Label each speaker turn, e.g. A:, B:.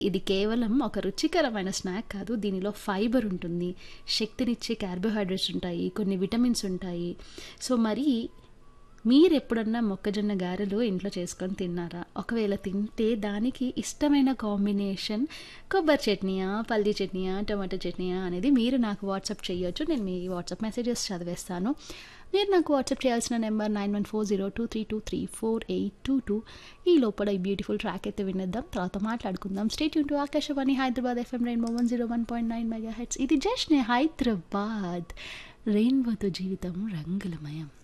A: ఇది కేవలం ఒక రుచికరమైన స్నాక్ కాదు దీనిలో ఫైబర్ ఉంటుంది శక్తినిచ్చే కార్బోహైడ్రేట్స్ ఉంటాయి కొన్ని విటమిన్స్ ఉంటాయి సో మరి మీరు ఎప్పుడన్నా మొక్కజొన్న గారెలు ఇంట్లో చేసుకొని తిన్నారా ఒకవేళ తింటే దానికి ఇష్టమైన కాంబినేషన్ కొబ్బరి చట్నీయా పల్లి చట్నీయా టమాటో చట్నీయా అనేది మీరు నాకు వాట్సాప్ చేయొచ్చు నేను మీ వాట్సాప్ మెసేజెస్ చదివేస్తాను మీరు నాకు వాట్సాప్ చేయాల్సిన number nine one four zero two three two three four eight two two ఈ లోపల ఈ బ్యూటిఫుల్ ట్రాక్ అయితే వినేద్దాం తర్వాత మాట్లాడుకుందాం స్టేట్ యూన్ to Akashvani Hyderabad FM Rainbow one zero one point nine megahertz ఇది జస్ట్ హైదరాబాద్ రెయిన్బోతో జీవితం రంగులమయం